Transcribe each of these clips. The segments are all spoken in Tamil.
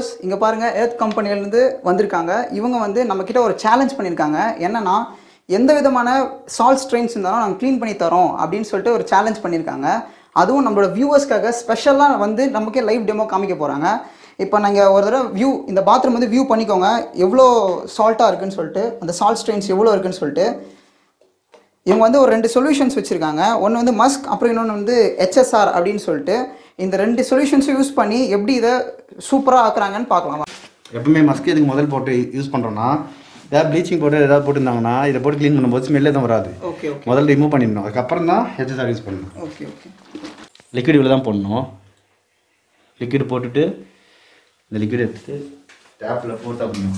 வியூவர்ஸ் இங்கே பாருங்கள் எர்த் கம்பெனிலேருந்து வந்திருக்காங்க இவங்க வந்து நம்மக்கிட்ட ஒரு சேலஞ்ச் பண்ணியிருக்காங்க என்னன்னா எந்த விதமான சால்ட் ஸ்ட்ரெயின்ஸ் இருந்தாலும் நாங்கள் க்ளீன் பண்ணி தரோம் அப்படின்னு சொல்லிட்டு ஒரு சேலஞ்ச் பண்ணியிருக்காங்க அதுவும் நம்மளோட வியூவர்ஸ்க்காக ஸ்பெஷலாக வந்து நமக்கே லைவ் டெமோ காமிக்க போகிறாங்க இப்போ நீங்கள் ஒரு தடவை வியூ இந்த பாத்ரூம் வந்து வியூ பண்ணிக்கோங்க எவ்வளோ சால்ட்டாக இருக்குன்னு சொல்லிட்டு அந்த சால்ட் ஸ்ட்ரெயின்ஸ் எவ்வளோ இருக்குன்னு சொல்லிட்டு இவங்க வந்து ஒரு ரெண்டு சொல்யூஷன்ஸ் வச்சுருக்காங்க ஒன்று வந்து மஸ்க் அப்புறம் இன்னொன்று வந்து ஹெச்எஸ்ஆர் அப்படின்னு சொல்லிட்டு இந்த ரெண்டு சொல்யூஷன்ஸும் யூஸ் பண்ணி எப்படி இதை சூப்பராக ஆக்குறாங்கன்னு பார்க்கலாம் எப்பவுமே மஸ்க் இதுக்கு முதல் போட்டு யூஸ் பண்ணுறோன்னா ஏதாவது ப்ளீச்சிங் போட்டு ஏதாவது போட்டுருந்தாங்கன்னா இதை போட்டு க்ளீன் பண்ணும்போது ஸ்மெல்லே தான் வராது ஓகே ஓகே முதல்ல ரிமூவ் பண்ணிடணும் அதுக்கப்புறம் தான் ஹெச்எஸ்ஆர் யூஸ் பண்ணணும் ஓகே ஓகே லிக்விட் இவ்வளோ தான் போடணும் லிக்விட் போட்டுட்டு இந்த லிக்விட் எடுத்துட்டு டேப்பில் போட்டு அப்படிணும்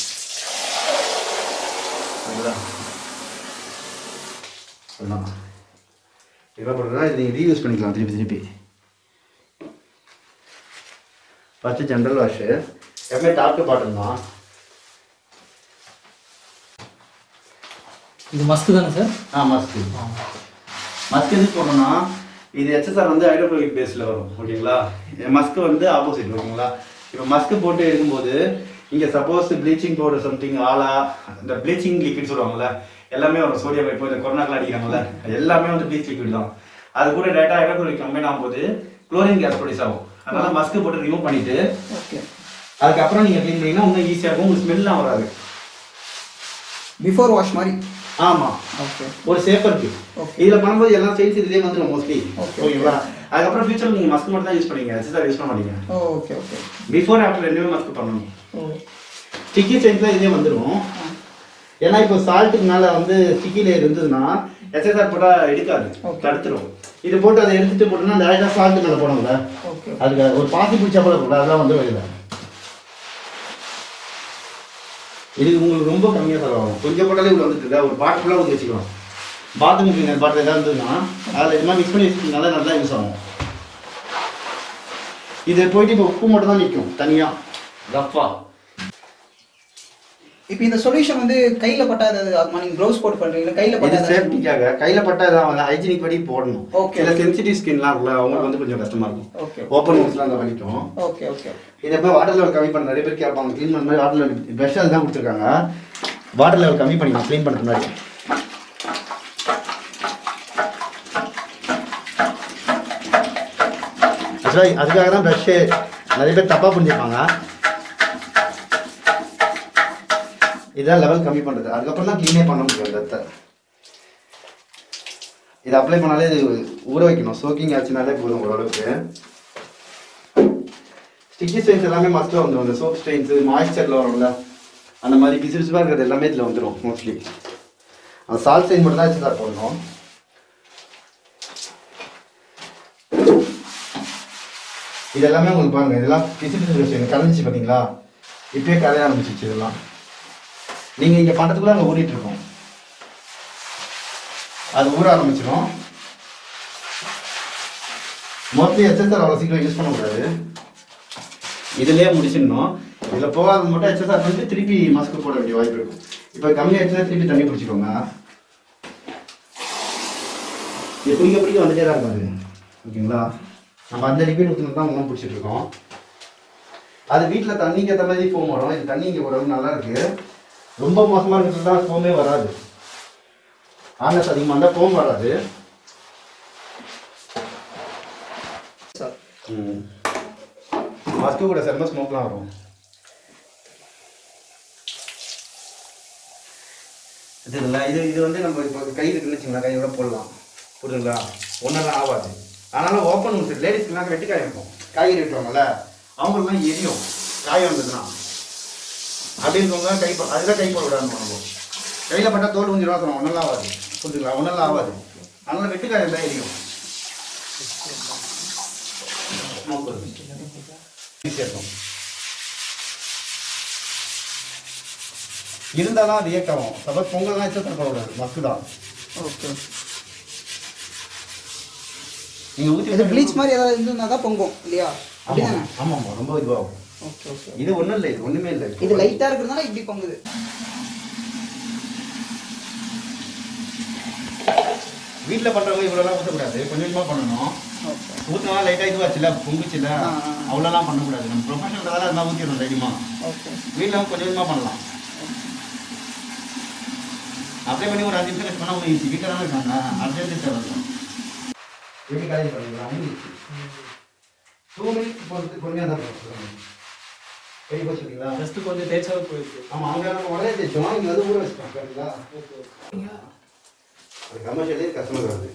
சரிங்களா அவ்வளோதான் என்ன பண்ணுறதுனா இது நீங்கள் ரீயூஸ் பண்ணிக்கலாம் திருப்பி திருப்பி ஃபஸ்ட்டு ஜென்ரல் வாஷு எப்பவுமே டாப் டு பாட்டம் தான் இது மஸ்க்கு தானே சார் ஆ மஸ்க்கு மஸ்க் எதுக்கு போடணும்னா இது ஹெச்எஸ்ஆர் வந்து ஹைட்ரோக்ளோரிக் பேஸில் வரும் ஓகேங்களா மஸ்க்கு வந்து ஆப்போசிட் ஓகேங்களா இப்போ மஸ்க்கு போட்டு எடுக்கும்போது இங்கே சப்போஸ் ப்ளீச்சிங் பவுடர் சம்திங் ஆலா இந்த ப்ளீச்சிங் லிக்விட் சொல்லுவாங்கல்ல எல்லாமே வரும் சோடியம் இப்போ இந்த கொரோனாக்கெலாம் அடிக்கிறாங்கல்ல எல்லாமே வந்து ப்ளீச் லிக்விட் தான் அது கூட டேட்டா ஹைட்ரோக்ளோரிக் கம்பைன் ஆகும்போது குளோரின் கேஸ் ப்ரொடியூஸ் ஆகும் அதனால மஸ்க்கு போட்டு ரிமூவ் பண்ணிட்டு ஓகே அதுக்கப்புறம் நீங்கள் க்ளீன் பண்ணிங்கன்னா இன்னும் ஈஸியாக இருக்கும் உங்களுக்கு ஸ்மெல்லாம் வராது பிஃபோர் வாஷ் மாதிரி ஆமாம் ஓகே ஒரு சேஃபர் இருக்கு Okay. இதுல பண்ணும்போது எல்லாம் சேல்ஸ் இதுலயே வந்துடும் மோஸ்ட்லி Okay. ஓகேங்களா அதுக்கப்புறம் ஃபியூச்சர் நீங்க மஸ்க் மட்டும் தான் யூஸ் பண்ணீங்க எக்ஸசைஸ் யூஸ் பண்ண மாட்டீங்க oh okay okay before after ரெண்டுமே மஸ்க் பண்ணணும் ஓ ஸ்டிக்கி செயின்ஸ்ல இதே வந்துடும் ஏன்னா இப்போ சால்ட்டுக்கு மேல வந்து ஸ்டிக்கி லேயர் இருந்ததுன்னா எக்ஸசைஸ் போட்டா எடுக்காது Okay. தடுத்துரும் இது போட்டு அதை எடுத்துட்டு போட்டோம்னா டேரக்டா சால்ட் மேல போனோம்ல ஓகே அதுக்கு ஒரு பாசி பிடிச்சா போல இருக்கும்ல அதெல்லாம் வந்து வெளியில இதுக்கு உங்களுக்கு ரொம்ப கம்மியாக செலவாகும் கொஞ்சம் போட்டாலே இவ்வளோ வந்துட்டு இருக்கா ஒரு பாட்டில் ஃபுல்லாக ஊற்றி வச்சுக்கலாம் பாத்ரூம் கிளீனர் பாட்டில் ஏதாவது இருந்ததுன்னா அதில் இது மாதிரி மிக்ஸ் பண்ணி வச்சுக்கினால நல்லா யூஸ் ஆகும் இது போயிட்டு இப்போ உப்பு மட்டும் தான் நிற்கும் தனியாக ரஃபா இப்போ இந்த சொல்யூஷன் வந்து கையில் பட்டாது அதுமா நீங்கள் க்ளவுஸ் போட்டு பண்ணுறீங்களா கையில் இது பட்டாது சேஃப்டிக்காக கையில் பட்டா இதான் ஹைஜீனிக் படி போடணும் Okay. சில சென்சிட்டிவ் ஸ்கின்லாம் இருக்குல்ல அவங்களுக்கு வந்து கொஞ்சம் கஷ்டமா இருக்கும் ஓகே ஓப்பன் ஹவுஸ்லாம் அந்த வலிக்கும் ஓகே ஓகே இதை போய் வாட்டர் லெவல் கம்மி பண்ண நிறைய பேர் கேட்பாங்க க்ளீன் பண்ண மாதிரி வாட்டர் லெவல் ப்ரெஷ் அதுதான் கொடுத்துருக்காங்க வாட்டர் லெவல் கம்மி பண்ணிக்கலாம் க்ளீன் பண்ணுறது முன்னாடி ஆக்சுவலாக அதுக்காக தான் ப்ரஷ்ஷு நிறைய பேர் தப்பாக புரிஞ்சுப்பாங்க இதான் லெவல் கம்மி பண்ணுறது அதுக்கப்புறம் தான் க்ளீனே பண்ண முடியும் இடத்த இதை அப்ளை பண்ணாலே இது ஊற வைக்கணும் சோக்கிங் ஆச்சுனாலே போதும் ஓரளவுக்கு ஸ்டிக்கி ஸ்டெயின்ஸ் எல்லாமே மஸ்ட்டில் வந்துடும் இந்த சோப் ஸ்டெயின்ஸு மாய்ஸ்சரில் வரும்ல அந்த மாதிரி பிசு பிசுப்பாக இருக்கிறது எல்லாமே இதில் வந்துடும் மோஸ்ட்லி அந்த சால்ட் ஸ்டெயின் மட்டும் தான் வச்சு போடணும் இது எல்லாமே உங்களுக்கு பாருங்க இதெல்லாம் பிசு பிசு விஷயம் கரைஞ்சிச்சு பார்த்தீங்களா இப்பயே கரைய ஆரம்பிச்சிச்சு இதெல்லாம் நீங்கள் இங்கே பண்ணுறதுக்குள்ள அங்கே ஊறிட்டு இருக்கோம் அது ஊற ஆரம்பிச்சிடும் மோஸ்ட்லி எச்எஸ்ஆர் அவ்வளோ சீக்கிரம் யூஸ் பண்ணக்கூடாது இதுலயே முடிச்சிடணும் இதில் போகாத மட்டும் எக்ஸசைஸ் பண்ணிட்டு திருப்பி மாஸ்க் போட வேண்டிய வாய்ப்பு இருக்கும் இப்போ கம்மியாகிடுச்சுன்னா திருப்பி தண்ணி பிடிச்சிக்கோங்க இது பிடிக்க பிடிக்க வந்துட்டே தான் இருக்கும் அது ஓகேங்களா நம்ம அந்த லிக்விட் ஊற்றினா தான் ஒன்றும் பிடிச்சிட்டு இருக்கோம் அது வீட்டில் தண்ணிக்கு ஏற்ற மாதிரி ஃபோம் வரும் இது தண்ணி இங்கே ஓரளவு நல்லா இருக்கு ரொம்ப மோசமாக இருக்கிறது தான் ஃபோமே வராது ஆனஸ் அதிகமாக இருந்தால் ஃபோம் வராது சார் ம் மாஸ்க்கு கூட செம்ம ஸ்மோக்லாம் வரும் இதுல இது இது வந்து நம்ம இப்போ கை இருக்குன்னு வச்சுங்களா கையோட போடலாம் புரியுதுங்களா ஒன்றெல்லாம் ஆகாது ஆனாலும் ஓப்பன் ஊசி லேடிஸ்க்குலாம் வெட்டுக்காய் இருக்கும் காய்கறி வெட்டுவாங்கல்ல அவங்களுக்குலாம் எரியும் காயம் வந்ததுன்னா அப்படி இருக்கவங்க கை போ- அதுதான் கை போட விடாது நம்ம கையில் பட்டா தோல் கொஞ்சம் ரோசனம் ஒன்றெல்லாம் ஆகாது புரிஞ்சுங்களா ஒன்றெல்லாம் ஆகாது அதனால வெட்டுக்காயம் தான் எரியும் ஸ்மோக் வரும் ஈஸியாக இருக்கும் இருந்தாலும் அது இயக்கம் சப்போஸ் பொங்கல்லாம் எச்சத்தில் போடக்கூடாது மஸ்க்கு தான் ஓகே நீங்கள் ஊற்றி இது ப்ளீச் மாதிரி ஏதாவது இருந்ததுனா தான் பொங்கும் இல்லையா அப்படிதானே ஆமாம் ஆமாம் ரொம்ப இதுவாகும் ஓகே ஓகே இது ஒன்றும் இல்லை இது ஒன்றுமே இல்லை இது லைட்டாக இருக்கிறதுனால இப்படி பொங்குது வீட்டில் பண்ணுறவங்க இவ்வளோலாம் ஊற்றக்கூடாது கொஞ்சம் கொஞ்சமாக பண்ணணும் ஓகே ஊற்றினா லைட்டாக இதுவாச்சுல பொங்குச்சுல ஆ, ஆ. அவ்வளோலாம் பண்ணக்கூடாது நம்ம ப்ரொஃபஷனல் வேலை இருந்தால் ஊற்றிடணும் தைரியமா ஓகே வீட்டில் கொஞ்சம் கொஞ்சமாக பண்ணலாம் அப்ளை பண்ணி ஒரு அஞ்சு நிமிஷம் கழிச்சு பண்ணால் உங்களுக்கு ஈஸி வீட்டில் தானே இருக்காங்க அர்ஜென்ட் தேவை எப்படி காலேஜ் பண்ணிக்கலாம் டூ மினிட்ஸ் பொறுத்து பொறுமையாக தான் போகிறோம் கை போச்சுங்களா ஜஸ்ட் கொஞ்சம் தேய்ச்சாவே போயிருக்கு ஆமாம் அவங்க நம்ம உடனே தைச்சோம் இங்கே வந்து ஊற வச்சுட்டோம் சரிங்களா ஓகே ஓகே அது கமர்ஷியலே கஸ்டமர் வருது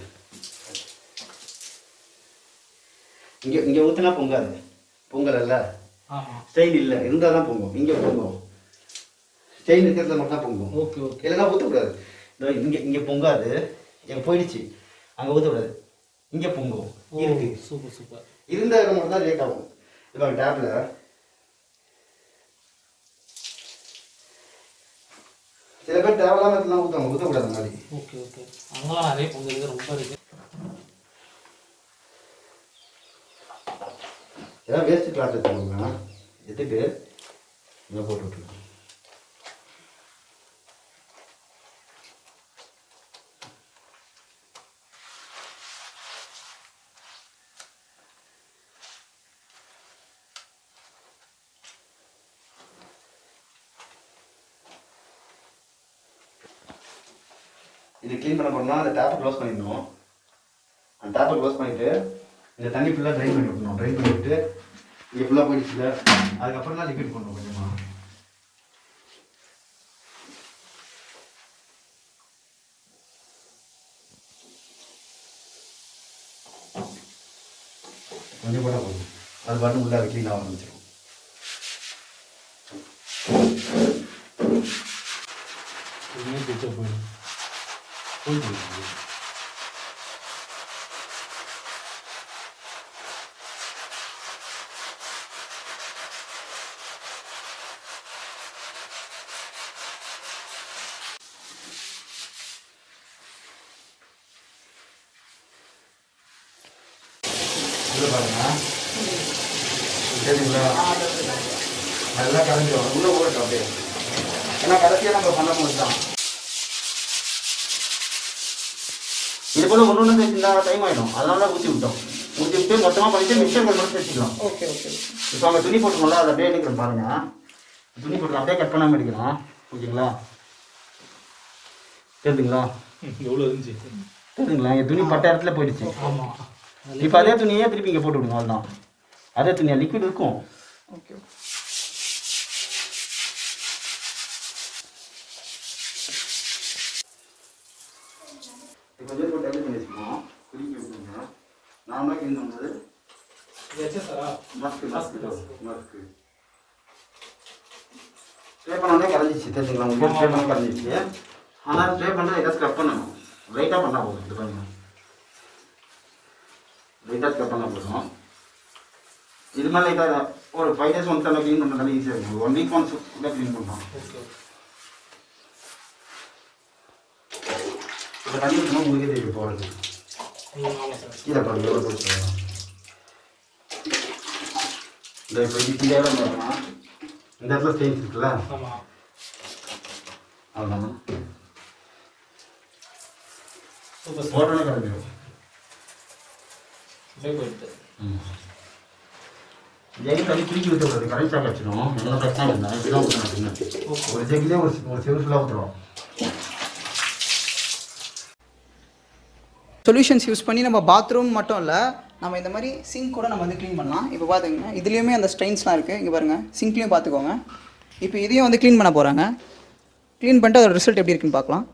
இங்கே இங்கே ஊற்றினா பொங்காது பொங்கல் இல்லை ஆமாம் ஸ்டைல் இல்லை இருந்தால் தான் பொங்கும் இங்கே பொங்கும் ஸ்டைல் இருக்கிறதுல மட்டும் தான் பொங்கும் ஓகே ஓகே இல்லைன்னா ஊற்றக்கூடாது இதோ இங்கே இங்கே பொங்காது இங்கே போயிடுச்சு அங்கே ஊற்றக்கூடாது இங்கே பொங்கும் இருக்கு சூப்பர் சூப்பர் இருந்த இடம் மட்டும் தான் லேட் ஆகும் இப்போ டேப்ல சில பேர் தேவையில்லாம இதெல்லாம் ஊற்றுவாங்க ஊற்றக்கூடாது அந்த மாதிரி ஓகே ஓகே அங்கெல்லாம் நிறைய பொங்கல் ரொம்ப இருக்கு ஏதாவது வேஸ்ட் கிளாஸ் எடுத்துக்கோங்க எடுத்துட்டு இங்கே போட்டு விட்டுருங்க இது க்ளீன் பண்ண போனால் அந்த டேப்பை க்ளோஸ் பண்ணிடணும் அந்த டேப்பை க்ளோஸ் பண்ணிவிட்டு இந்த தண்ணி ஃபுல்லாக ட்ரைன் பண்ணி விடணும் ட்ரைன் பண்ணி விட்டு இங்கே ஃபுல்லாக போயிடுச்சுல அதுக்கப்புறம் தான் லிக்விட் பண்ணணும் கொஞ்சமா கொஞ்சம் கூட போதும் அது பாட்டு உள்ளே க்ளீன் ஆக ஆரம்பிச்சிடும் இதுவுமே தேய்ச்சா போயிடும் போயிட்டு உள்ள பாருங்க சரிங்களா நல்லா கரைஞ்சிடும் உள்ள போகட்டும் அப்படியே ஏன்னா கடைசியாக நம்ம பண்ண போது தான் இது போல ஒன்று ஒன்று தேய்ச்சிருந்தா டைம் ஆகிடும் அதனால தான் ஊற்றி விட்டோம் ஊற்றி விட்டு மொத்தமாக பண்ணிட்டு மிக்சர் மட்டும் தேய்ச்சிக்கலாம் ஓகே ஓகே இப்போ அவங்க துணி போட்டுருக்கோம்ல அதை அப்படியே எடுக்கிறோம் பாருங்க துணி போட்டு அப்படியே கட் பண்ணாமல் எடுக்கிறோம் ஓகேங்களா தெரியுதுங்களா எவ்வளோ இருந்துச்சு தெரியுதுங்களா என் துணி பட்ட இடத்துல போயிடுச்சு ஆமாம் இப்போ அதே துணியே திருப்பி இங்கே போட்டு விடுங்க அவ்வளோதான் அதே துணியா லிக்விட் இருக்கும் ஓகே இப்போ கொஞ்சம் போட்டு எப்படி பண்ணி வச்சுக்கோம் குளிக்க விட்டுருங்க நார்மலாக க்ளீன் பண்ணுறது சாரா மஸ்க்கு மஸ்க்கு மஸ்க்கு ஸ்ப்ரே பண்ணோடனே கரைஞ்சிச்சு தெரிஞ்சுங்களா உங்களுக்கு ஸ்ப்ரே பண்ண கரைஞ்சிச்சு ஆனால் ஸ்ப்ரே பண்ணுறது எதாவது ஸ்க்ரப் பண்ணணும் லைட்டாக பண்ணால் போதும் இது பாருங்க லைட்டாக ஸ்க்ரப் பண்ணால் போதும் இது மாதிரி லைட்டாக ஒரு ஃபைவ் டேஸ் ஒன்ஸ் எல்லாம் க்ளீன் பண்ணுறதால ஈஸியாக இருக்கும் ஒன் வீக் ஒன்ஸ் கூட க்ளீன் பண்ணலாம் ஓகே இப்போ தண்ணி ஊற்றணும் உங்களுக்கே தெரியும் போகிறது ஆமாம் சார் கீழே பாருங்க எவ்வளோ போச்சு இந்த இப்போ இது கீழே பாருங்கன்னா இந்த இடத்துல ஸ்டெயின்ஸ் இருக்குல்ல ஆமாம் அவ்வளோதான் சூப்பர் சார் போட்டோன்னே கிளம்பிடும் அப்படியே போயிட்டு ஜெயில் தண்ணி பிரிக்கி விட்டுறது கரெக்ட் ஸ்டாக் வச்சிடும் எந்த பிரச்சனை இல்லை இப்படி தான் ஊற்றணும் ஒரு ஜெகிலே ஒரு ஒரு செவரு ஃபுல்லாக ஊற்றுறோம் சொல்யூஷன்ஸ் யூஸ் பண்ணி நம்ம பாத்ரூம் மட்டும் இல்லை நம்ம இந்த மாதிரி சிங்க் கூட நம்ம வந்து க்ளீன் பண்ணலாம் இப்போ பார்த்துக்கங்க இதுலேயுமே அந்த ஸ்ட்ரெயின்ஸ்லாம் இருக்குது இங்கே பாருங்கள் சிங்க்லேயும் பார்த்துக்கோங்க இப்போ இதையும் வந்து க்ளீன் பண்ண போகிறாங்க க்ளீன் பண்ணிட்டு அதோட ரிசல்ட் எப்படி இருக்குன்னு பார்க்கலாம்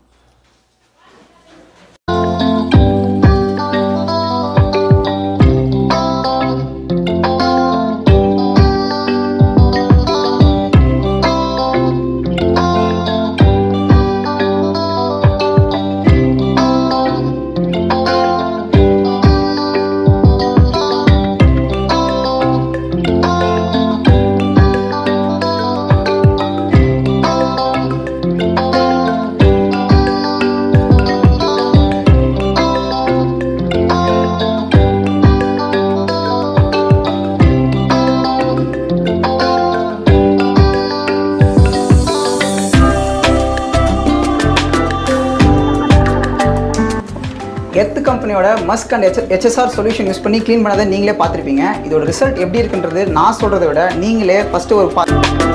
எர்த் கம்பெனியோட Musk and H HSR solution use பண்ணி க்ளீன் பண்ணதை நீங்களே பார்த்துருப்பீங்க இதோட ரிசல்ட் எப்படி இருக்குன்றது நான் சொல்கிறத விட நீங்களே ஃபஸ்ட்டு ஒரு பா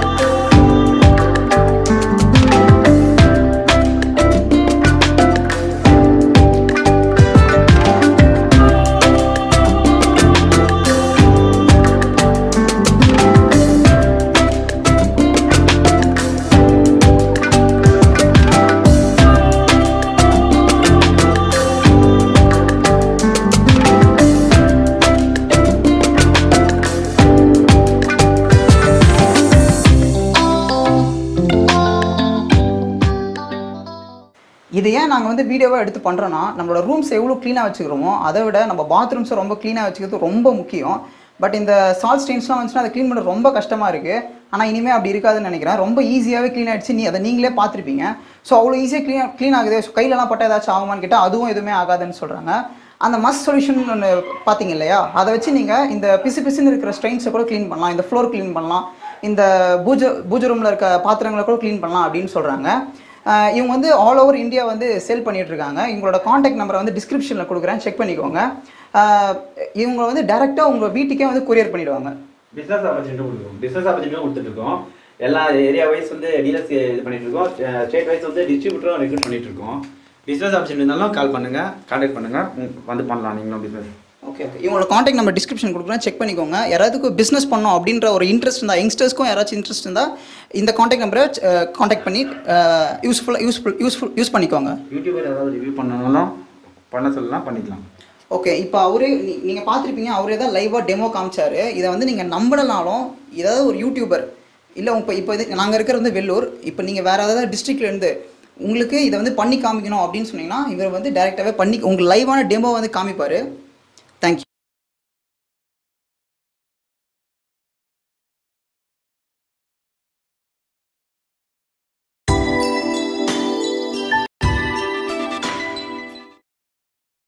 இது ஏன் நாங்கள் வந்து வீடியோவாக எடுத்து பண்ணுறோன்னா நம்மளோட ரூம்ஸ் எவ்வளோ க்ளீனாக வச்சுக்கிறோமோ அதை விட நம்ம பாத்ரூம்ஸை ரொம்ப க்ளீனாக வச்சுக்கிறது ரொம்ப முக்கியம் பட் இந்த சால்ட் ஸ்டெயின்ஸ்லாம் வந்துச்சுன்னா அதை க்ளீன் பண்ண ரொம்ப கஷ்டமாக இருக்குது ஆனால் இனிமேல் அப்படி இருக்காதுன்னு நினைக்கிறேன் ரொம்ப ஈஸியாகவே க்ளீன் ஆகிடுச்சு நீ அதை நீங்களே பார்த்துருப்பீங்க ஸோ அவ்வளோ ஈஸியாக க்ளீன் க்ளீன் ஆகுது ஸோ கையிலலாம் பட்டா ஏதாச்சும் ஆகுமான்னு கேட்டால் அதுவும் எதுவுமே ஆகாதுன்னு சொல்கிறாங்க அந்த மஸ் சொல்யூஷன் ஒன்று பார்த்தீங்க இல்லையா அதை வச்சு நீங்கள் இந்த பிசு பிசுன்னு இருக்கிற ஸ்ட்ரெயின்ஸை கூட க்ளீன் பண்ணலாம் இந்த ஃப்ளோர் க்ளீன் பண்ணலாம் இந்த பூஜை பூஜை ரூமில் இருக்க பாத்திரங்களை கூட க்ளீன் பண்ணலாம் அப்படின்னு சொல்கிறாங்க ஆஹ் இவங்க வந்து ஆல் ஓவர் இந்தியா வந்து சேல் பண்ணிட்டு இருக்காங்க இவங்களோட காண்டாக்ட் நம்பரை வந்து டிஸ்கிரிப்ஷனில் கொடுக்குறேன் செக் பண்ணிக்கோங்க ஆஹ் இவங்க வந்து டேரெக்டாக உங்கள் வீட்டுக்கே வந்து கொரியர் பண்ணிடுவாங்க பிசினஸ் ஆப்பர்ச்சுனிட்டி கொடுக்குறோம் பிசினஸ் ஆப்பர்ச்சுனிட்டி கொடுத்துட்டு இருக்கோம் எல்லா ஏரியா வைஸ் வந்து டீலர்ஸ் இது பண்ணிட்டு இருக்கோம் ஸ்டேட் வைஸ் வந்து டிஸ்ட்ரிபியூட்டரும் ரெக்ரூட் பண்ணிட்டு இருக்கோம் பிசினஸ் ஆப்பர்ச்சுனிட்டி இருந்தாலும் கால் பண்ணுங்க கான்டாக்ட் பண்ணுங்க ம், வந்து பண்ணலாம் நீங்களும் பிசினஸ் ஓகே ஓகே இவங்களோட காண்டாக்ட் நம்பர் டிஸ்கிரிப்ஷன் கொடுக்குறேன் செக் பண்ணிக்கோங்க யாராவதுக்கு பிஸ்னஸ் பண்ணோம் அப்படின்ற ஒரு இன்ட்ரெஸ்ட் இருந்தால் யங்ஸ்டர்ஸ்க்கும் யாராச்சும் இன்ட்ரெஸ்ட் இருந்தால் இந்த காண்டாக்ட் நம்பரை காண்டாக்ட் பண்ணி யூஸ்ஃபுல்லாக யூஸ்ஃபுல் யூஸ்ஃபுல் யூஸ் பண்ணிக்கோங்க யூடியூபர் ஏதாவது ரிவ்யூ பண்ணணும்னாலும் பண்ண சொல்லலாம் பண்ணிக்கலாம் ஓகே இப்போ அவரே நீ- நீங்க பார்த்துருப்பீங்க அவரே தான் லைவாக டெமோ காமிச்சாரு இதை வந்து நீங்கள் நம்பலனாலும் ஏதாவது ஒரு யூடியூபர் இல்லை இப்போ இப்போ இது நாங்கள் இருக்கிறது வந்து வெள்ளூர் இப்போ நீங்கள் வேறு ஏதாவது districtல இருந்து உங்களுக்கு இதை வந்து பண்ணி காமிக்கணும் அப்படின்னு சொன்னீங்கன்னா இவர் வந்து டேரெக்டாகவே பண்ணி உங்களுக்கு லைவான டெமோ வந்து காமிப்பார் தேங்க்யூ